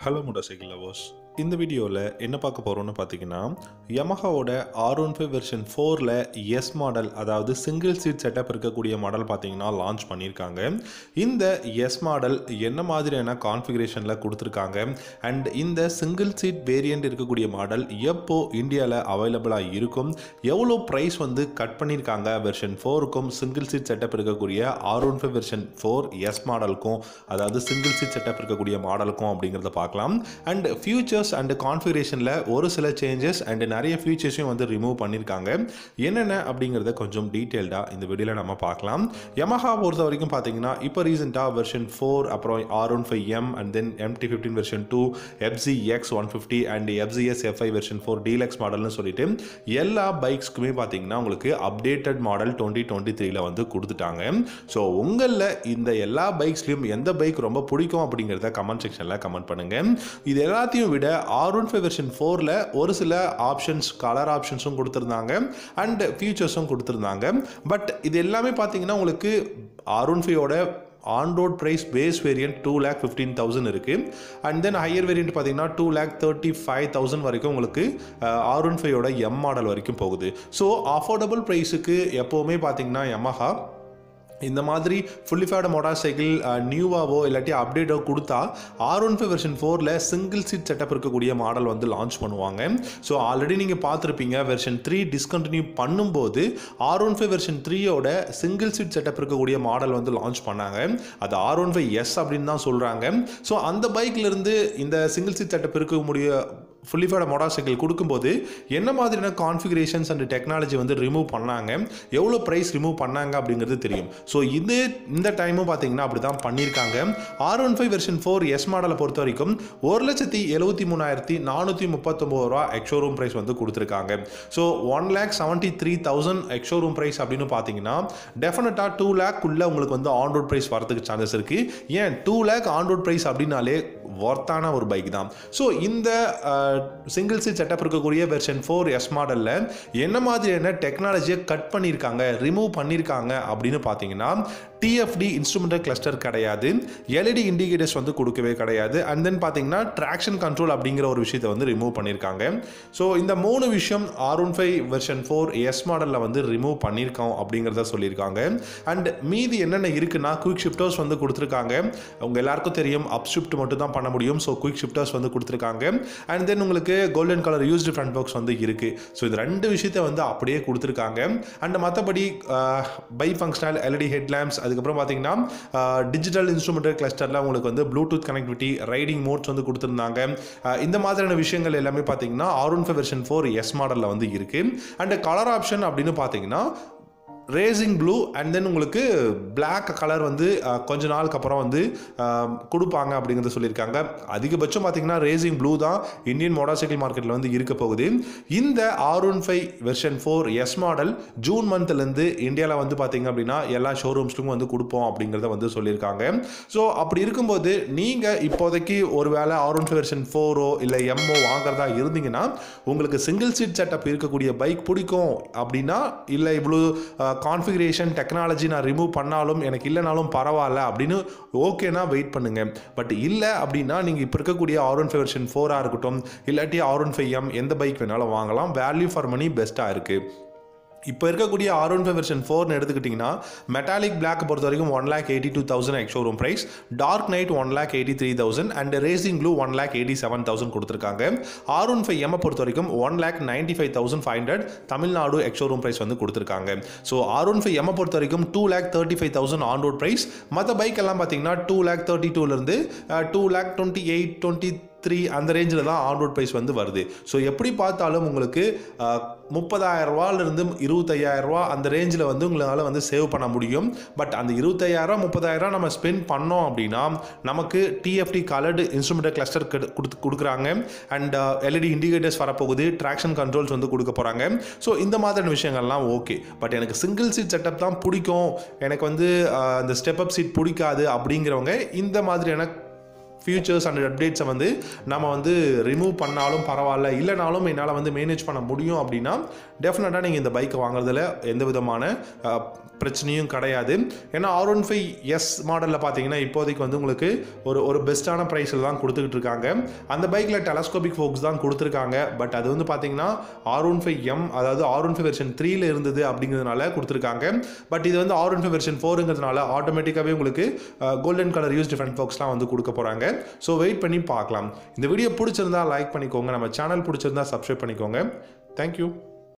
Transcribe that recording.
hello motor cycle lovers இந்த வீடியோவில் என்ன பார்க்க போகிறோம்னு பார்த்தீங்கன்னா யமஹாவோட ஆர் ஒன் ஃபைவ் வெர்ஷன் ஃபோரில் எஸ் மாடல் அதாவது சிங்கிள் சீட் செட்டப் இருக்கக்கூடிய மாடல் பார்த்தீங்கன்னா லான்ச் பண்ணியிருக்காங்க இந்த எஸ் மாடல் என்ன மாதிரியான கான்ஃபிகரேஷனில் கொடுத்துருக்காங்க அண்ட் இந்த சிங்கிள் சீட் வேரியண்ட் இருக்கக்கூடிய மாடல் எப்போ இந்தியாவில் அவைலபிளாக இருக்கும் எவ்வளோ ப்ரைஸ் வந்து கட் பண்ணியிருக்காங்க வெர்ஷன் ஃபோருக்கும் சிங்கிள் சீட் செட்டப் இருக்கக்கூடிய R one five version four S மாடலுக்கும் அதாவது சிங்கிள் சீட் செட்டப் இருக்கக்கூடிய மாடலுக்கும் அப்படிங்கிறத பார்க்கலாம் அண்ட் ஃபியூச்சர்ஸ் அண்ட் கான்ஃபிகரேஷனில் ஒரு சில சேஞ்சஸ் அண்ட் நிறைய ஃபியூச்சர்ஸையும் வந்து ரிமூவ் பண்ணியிருக்காங்க என்னென்ன அப்படிங்கிறத கொஞ்சம் டீட்டெயில்டாக இந்த வீடியோவில் நம்ம பார்க்கலாம் Yamaha பொறுத்த வரைக்கும் பார்த்தீங்கன்னா இப்போ ரீசெண்டாக வெர்ஷன் ஃபோர் அப்புறம் R one five M and then MT fifteen version two FC X one fifty and FCS FI version four deluxe மாடல்னு சொல்லிட்டு எல்லா பைக்ஸ்க்குமே பார்த்தீங்கன்னா உங்களுக்கு அப்டேட்டட் மாடல் டுவெண்ட்டி டுவெண்ட்டி த்ரீல வந்து கொடுத்துட்டாங்க ஸோ உங்களில் இந்த எல்லா பைக்ஸ்லையும் எந்த பைக் ரொம்ப பிடிக்கும் அப்படிங்கிறத கமெண்ட் செக்ஷனில் கமெண்ட் பண்ணுங்க இது எல்லாத்தையும் விட ஆர் ஒன் ஃபைவ் வெர்ஷன் ஃபோரில் ஒரு சில ஆப்ஷன்ஸ் கலர் ஆப்ஷன்ஸும் கொடுத்துருந்தாங்க அண்ட் ஃபியூச்சர்ஸும் கொடுத்துருந்தாங்க பட் இது எல்லாமே பார்த்தீங்கன்னா உங்களுக்கு ஆர் ஒன் ஃபைவோட on road price base variant two lakh fifteen thousand இருக்குது அண்ட் தென் ஹையர் வேரியன்ட் பார்த்தீங்கன்னா two lakh thirty five thousand வரைக்கும் உங்களுக்கு ஆர் ஒன் ஃபைவோட எம் மாடல் வரைக்கும் போகுது ஸோ அஃபோர்டபுள் ப்ரைஸுக்கு எப்போவுமே பார்த்தீங்கன்னா Yamaha இந்த மாதிரி ஃபுல்லி ஃபேட் மோட்டார் சைக்கிள் நியூவாவோ இல்லாட்டி அப்டேட்டோ கொடுத்தா ஆர் ஒன் ஃபைவ் வெர்ஷன் ஃபோரில் சிங்கிள் சீட் செட்டப் இருக்கக்கூடிய மாடல் வந்து லான்ச் பண்ணுவாங்க ஸோ ஆல்ரெடி நீங்கள் பார்த்துருப்பீங்க வெர்ஷன் த்ரீ டிஸ்கண்டினியூ பண்ணும்போது ஆர் ஒன் ஃபைவ் வெர்ஷன் த்ரீயோட சிங்கிள் சீட் செட்டப் இருக்கக்கூடிய மாடல் வந்து லான்ச் பண்ணாங்க அது ஆர் ஒன் ஃபைவ் எஸ் அப்படின்னு தான் சொல்கிறாங்க ஸோ அந்த பைக்லேருந்து இந்த சிங்கிள் சீட் செட்டப் இருக்க முடிய ஃபுல்லி ஃபேட் மோட்டார் சைக்கிள் கொடுக்கும்போது என்ன மாதிரியான கான்ஃபிகரேஷன்ஸ் அண்ட் டெக்னாலஜி வந்து ரிமூவ் பண்ணாங்க எவ்வளோ ப்ரைஸ் ரிமூவ் பண்ணாங்க அப்படிங்கிறது தெரியும் ஸோ இது இந்த டைமும் பார்த்தீங்கன்னா அப்படி தான் பண்ணியிருக்காங்க R one five version four S மாடலை பொறுத்த வரைக்கும் ஒரு லட்சத்தி எழுபத்தி மூணாயிரத்தி நானூற்றி முப்பத்தொம்போது ரூபா எக்ஷோரூம் ப்ரைஸ் வந்து கொடுத்துருக்காங்க so one lakh seventy three thousand ex showroom price அப்படின்னு பார்த்தீங்கன்னா டெஃபினட்டாக டூ லேக்குள்ளே உங்களுக்கு வந்து ஆன் ரோட் ப்ரைஸ் வரதுக்கு சான்சஸ் இருக்குது ஏன் two lakh on road price அப்படின்னாலே ஒர்த்தான ஒரு பைக் தான் ஸோ இந்த சிங்கிள் சீட் செட்டப் இருக்கக்கூடிய வெர்ஷன் ஃபோர் எஸ் மாடலில் என்ன மாதிரியான டெக்னாலஜியை கட் பண்ணியிருக்காங்க ரிமூவ் பண்ணியிருக்காங்க அப்படின்னு பார்த்தீங்கன்னா டிஎஃப்டி இன்ஸ்ட்ருமெண்டல் கிளஸ்டர் கிடையாது எல்இடி இண்டிகேட்டர்ஸ் வந்து கொடுக்கவே கிடையாது அண்ட் தென் பார்த்தீங்கன்னா ட்ராக்ஷன் கண்ட்ரோல் அப்படிங்கிற ஒரு விஷயத்தை வந்து ரிமூவ் பண்ணியிருக்காங்க ஸோ இந்த மூணு விஷயம் R one five version four S மாடலில் வந்து ரிமூவ் பண்ணியிருக்கோம் அப்படிங்கிறத சொல்லியிருக்காங்க அண்ட் மீதி என்னென்ன இருக்குன்னா குயிக் ஷிஃப்டர்ஸ் வந்து கொடுத்துருக்காங்க உங்க எல்லாருக்கும் தெரியும் அப் ஷிஃப்ட் மட்டும் தான் பண்ண முடியும் ஸோ குயிக் ஷிஃப்டர்ஸ் வந்து கொடுத்துருக்காங்க அண்ட் தென் உங்களுக்கு golden colour used front box வந்து இருக்குது ஸோ இது ரெண்டு விஷயத்தை வந்து அப்படியே கொடுத்துருக்காங்க அண்ட் மற்றபடி bi functional LED head lamps அதுக்கப்புறம் பார்த்தீங்கன்னா டிஜிட்டல் இன்ஸ்ட்ருமெண்டல் கிளஸ்டரில் உங்களுக்கு வந்து ப்ளூடூத் கனெக்டிவிட்டி ரைடிங் மோட்ஸ் வந்து கொடுத்துருந்தாங்க அஹ் இந்த மாதிரியான விஷயங்கள் எல்லாமே பார்த்தீங்கன்னா R one five version four S மாடலில் வந்து இருக்குது அண்ட் கலர் ஆப்ஷன் அப்படின்னு பார்த்தீங்கன்னா ரேசிங் ப்ளூ அண்ட் தென் உங்களுக்கு Black கலர் வந்து அஹ், கொஞ்ச நாளுக்கு அப்புறம் வந்து அஹ், கொடுப்பாங்க அப்படிங்கிறத சொல்லியிருக்காங்க அதிகபட்சம் பார்த்தீங்கன்னா ரேசிங் ப்ளூ தான் இந்தியன் மோட்டார் சைக்கிள் மார்க்கெட்டில் வந்து இருக்க போகுது இந்த R one five version four S model June மந்த்லேருந்து இந்தியாவில் வந்து பார்த்தீங்க அப்படின்னா எல்லா ஷோரூம்ஸ்க்கும் வந்து கொடுப்போம் அப்படிங்கிறத வந்து சொல்லியிருக்காங்க ஸோ அப்படி இருக்கும்போது நீங்கள் இப்போதைக்கு ஒரு வேளை ஆர் ஒன் ஃபைவ் வெர்ஷன் ஃபோரோ இல்லை எம்ஓ வாங்குறதா இருந்தீங்கன்னா உங்களுக்கு சிங்கிள் சீட் செட்டப் இருக்கக்கூடிய பைக் பிடிக்கும் அப்படின்னா இல்லை இவ்வளோ கான்ஃபிகரேஷன் டெக்னாலஜி நான் ரிமூவ் பண்ணாலும் எனக்கு இல்லைனாலும் பரவாயில்ல அப்படின்னு ஓகேனா வெயிட் பண்ணுங்க பட் இல்லை அப்படின்னா நீங்கள் இப்போ இருக்கக்கூடிய ஆர் ஒன் ஃபைவ் வெர்ஷன் ஃபோராக இருக்கட்டும் இல்லாட்டி ஆர் ஒன் ஃபைவ் எம் எந்த பைக் வேணாலும் வாங்கலாம் வேல்யூ ஃபார் மணி பெஸ்ட்டாக இருக்குது இப்போ இருக்கக்கூடிய ஆர் ஒன் ஃபைவ் வெர்ஷன் ஃபோர்னு எடுத்துக்கிட்டிங்கன்னா மெட்டாலிக் பிளாக் பொறுத்த வரைக்கும் one lakh eighty two thousand ex showroom price dark knight one lakh eighty three thousand and racing blue one lakh eighty seven thousand கொடுத்துருக்காங்க ஆர் ஒன் ஃபைவ் எம்மை பொறுத்த வரைக்கும் one lakh ninety five thousand five hundred Tamil Nadu ex showroom price வந்து கொடுத்துருக்காங்க so R one five எம்மை பொறுத்த வரைக்கும் two lakh thirty five thousand on road price மற்ற பைக் எல்லாம் பார்த்தீங்கன்னா டூ லேக் தேர்ட்டி டூலேருந்து two lakh twenty eight twenty three அந்த ரேஞ்சில் தான் ஆன் ரோட் ப்ரைஸ் வந்து வருது ஸோ எப்படி பார்த்தாலும் உங்களுக்கு முப்பதாயிரம் ரூபாயிலிருந்து இருபத்தையாயிரம் ரூபா அந்த ரேஞ்சில் வந்து உங்களால் வந்து சேவ் பண்ண முடியும் பட் அந்த இருபத்தையாயிரம் முப்பதாயிரம் நம்ம ஸ்பெண்ட் பண்ணோம் அப்படின்னா நமக்கு டிஎஃப்டி கலர்டு இன்ஸ்ட்ருமெண்டல் கிளஸ்டர் கொடுத்து கொடுக்குறாங்க அண்ட் எல்இடி இண்டிகேட்டர்ஸ் வரப்போகுது ட்ராக்ஷன் கண்ட்ரோல்ஸ் வந்து கொடுக்க போகிறாங்க ஸோ இந்த மாதிரியான விஷயங்கள்லாம் ஓகே பட் எனக்கு சிங்கிள் சீட் செட்டப் தான் பிடிக்கும் எனக்கு வந்து அஹ், அந்த ஸ்டெப் அப் சீட் பிடிக்காது அப்படிங்கிறவங்க இந்த மாதிரியான ஃபியூச்சர்ஸ் அண்ட் அப்டேட்ஸை வந்து நம்ம வந்து ரிமூவ் பண்ணாலும் பரவாயில்ல இல்லைனாலும் என்னால் வந்து மேனேஜ் பண்ண முடியும் அப்படின்னா டெஃபினட்டாக நீங்கள் இந்த பைக்கை வாங்குறதுல எந்த விதமான பிரச்சனையும் கிடையாது ஏன்னா ஆர் ஒன் ஃபைவ் எஸ் மாடலில் பார்த்தீங்கன்னா இப்போதைக்கு வந்து உங்களுக்கு ஒரு ஒரு பெஸ்ட்டான ப்ரைஸில் தான் கொடுத்துக்கிட்டு இருக்காங்க அந்த பைக்கில் டெலஸ்கோபிக் ஃபோக்ஸ் தான் கொடுத்துருக்காங்க பட் அது வந்து பார்த்தீங்கன்னா ஆர் ஒன் ஃபைவ் எம் அதாவது ஆர் ஒன் ஃபைவ் வெர்ஷன் த்ரீல இருந்தது அப்படிங்கிறதுனால கொடுத்துருக்காங்க பட் இது வந்து ஆர் ஒன் ஃபைவ் வெர்ஷன் ஃபோருங்கிறதுனால ஆட்டோமேட்டிக்காகவே உங்களுக்கு கோல்டன் கலர் யூஸ் டிஃபரெண்ட் ஃபோக்ஸ்லாம் வந்து கொடுக்க போகிறாங்க ஸோ வெயிட் பண்ணி பார்க்கலாம் இந்த வீடியோ பிடிச்சிருந்தா லைக் பண்ணிக்கோங்க நம்ம சேனல் பிடிச்சிருந்தா சப்ஸ்கிரைப் பண்ணிக்கோங்க தேங்க்யூ